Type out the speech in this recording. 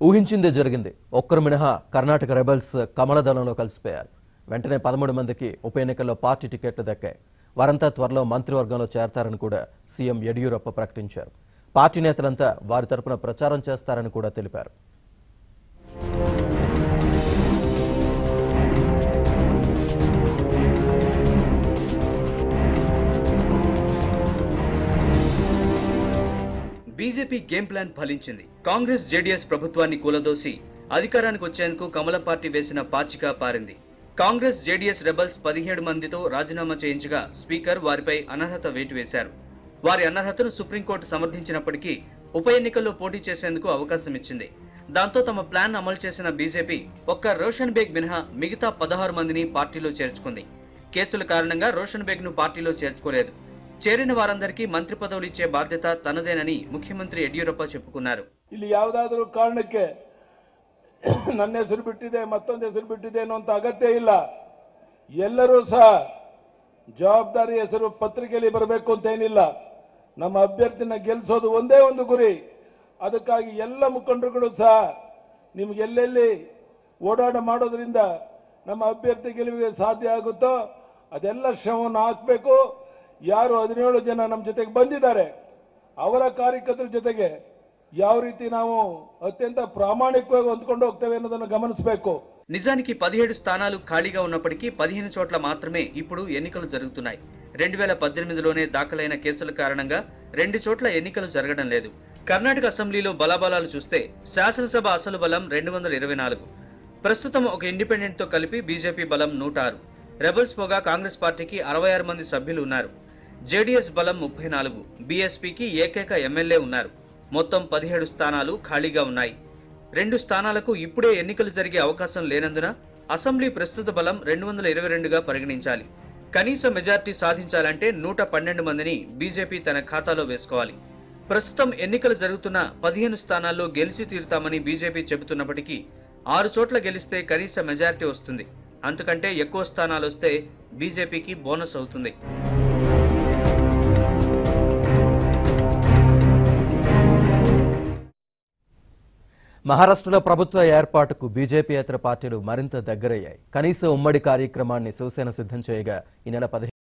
ఊహించిందే జరిగింది ఒక్కరు మినహా కర్ణాటక రెబల్స్ కమలదళంలో కలిసిపోయారు వెంటనే పదమూడు మందికి ఉప ఎన్నికల్లో పార్టీ టికెట్లు దక్కాయి వారంతా త్వరలో మంత్రివర్గంలో చేరతారని కూడా సీఎం యడియూరప్ప ప్రకటించారు పార్టీ నేతలంతా వారి తరపున ప్రచారం చేస్తారని కూడా తెలిపారు బీజేపీ గేమ్ ప్లాన్ ఫలించింది కాంగ్రెస్ జేడీఎస్ ప్రభుత్వాన్ని కూలదోసి అధికారానికి వచ్చేందుకు కమలం పార్టీ వేసిన పాచిక పారింది కాంగ్రెస్ జేడీఎస్ రెబల్స్ పదిహేడు మందితో రాజీనామా చేయించగా స్పీకర్ వారిపై అనర్హత వేటు వేశారు వారి అనర్హతను సుప్రీంకోర్టు సమర్థించినప్పటికీ ఉప ఎన్నికల్లో పోటీ చేసేందుకు అవకాశం ఇచ్చింది దాంతో తమ ప్లాన్ అమలు చేసిన బీజేపీ ఒక్క రోషన్ బేగ్ మినహా మిగతా పదహారు మందిని పార్టీలో చేర్చుకుంది కేసుల కారణంగా రోషన్ బేగ్ ను పార్టీలో చేర్చుకోలేదు చేరిన వారందరికీ మంత్రి పదవులు ఇచ్చే బాధ్యత తనదేనని ముఖ్యమంత్రి యడియూరప్ప చెప్పుకున్నారు ಇಲ್ಲಿ ಯಾವುದಾದ್ರೂ ಕಾರಣಕ್ಕೆ ನನ್ನ ಹೆಸರು ಬಿಟ್ಟಿದೆ ಮತ್ತೊಂದು ಹೆಸರು ಬಿಟ್ಟಿದೆ ಅನ್ನುವಂಥ ಅಗತ್ಯ ಇಲ್ಲ ಎಲ್ಲರೂ ಸಹ ಜವಾಬ್ದಾರಿ ಹೆಸರು ಪತ್ರಿಕೆಯಲ್ಲಿ ಬರಬೇಕು ಅಂತ ಏನಿಲ್ಲ ನಮ್ಮ ಅಭ್ಯರ್ಥಿನ ಗೆಲ್ಲಿಸೋದು ಒಂದೇ ಒಂದು ಗುರಿ ಅದಕ್ಕಾಗಿ ಎಲ್ಲ ಮುಖಂಡರುಗಳು ಸಹ ನಿಮ್ಗೆ ಎಲ್ಲೆಲ್ಲಿ ಓಡಾಟ ಮಾಡೋದ್ರಿಂದ ನಮ್ಮ ಅಭ್ಯರ್ಥಿ ಗೆಲುವಿಗೆ ಸಾಧ್ಯ ಆಗುತ್ತೋ ಅದೆಲ್ಲ ಶ್ರಮವನ್ನು ಹಾಕಬೇಕು ಯಾರು ಹದಿನೇಳು ಜನ ನಮ್ಮ ಜೊತೆಗೆ ಬಂದಿದ್ದಾರೆ ಅವರ ಕಾರ್ಯಕರ್ತರ ಜೊತೆಗೆ ಯಾವ ರೀತಿ ನಾವು ಅತ್ಯಂತ ಪ್ರಾಮಾಣಿಕವಾಗಿ ಹೊಂದ್ಕೊಂಡು ಹೋಗ್ತೇವೆ ಅನ್ನೋದನ್ನು ಗಮನಿಸಬೇಕು నిజానికి పదిహేడు స్థానాలు ఖాళీగా ఉన్నప్పటికీ పదిహేను చోట్ల మాత్రమే ఇప్పుడు ఎన్నికలు జరుగుతున్నాయి రెండు వేల పద్దెనిమిదిలోనే దాఖలైన కేసుల కారణంగా రెండు చోట్ల ఎన్నికలు జరగడం లేదు కర్ణాటక అసెంబ్లీలో బలాబలాలు చూస్తే శాసనసభ అసలు బలం రెండు వందల ఇరవై నాలుగు ప్రస్తుతం ఒక ఇండిపెండెంట్ తో కలిపి బీజేపీ బలం నూట ఆరు రెబల్స్ పోగా కాంగ్రెస్ పార్టీకి అరవై ఆరు మంది సభ్యులు ఉన్నారు జేడీఎస్ బలం ముప్పై నాలుగు బీఎస్పీకి ఏకైక ఎమ్మెల్యే ఉన్నారు మొత్తం పదిహేడు స్థానాలు ఖాళీగా ఉన్నాయి రెండు స్థానాలకు ఇప్పుడే ఎన్నికలు జరిగే అవకాశం లేనందున అసెంబ్లీ ప్రస్తుత బలం రెండు వందల ఇరవై రెండుగా పరిగణించాలి కనీస మెజార్టీ సాధించాలంటే నూట పన్నెండు మందిని బీజేపీ తన ఖాతాలో వేసుకోవాలి ప్రస్తుతం ఎన్నికలు జరుగుతున్న పదిహేను స్థానాల్లో గెలిచి తీరుతామని బీజేపీ చెబుతున్నప్పటికీ ఆరు చోట్ల గెలిస్తే కనీస మెజార్టీ వస్తుంది అంతకంటే ఎక్కువ స్థానాలు వస్తే బీజేపీకి బోనస్ అవుతుంది మహారాష్ట్రలో ప్రభుత్వ ఏర్పాటుకు బీజేపీయేతర పార్టీలు మరింత దగ్గరయ్యాయి కనీస ఉమ్మడి కార్యక్రమాన్ని శివసేన సిద్ధం చేయగా ఈ నెల పదిహేను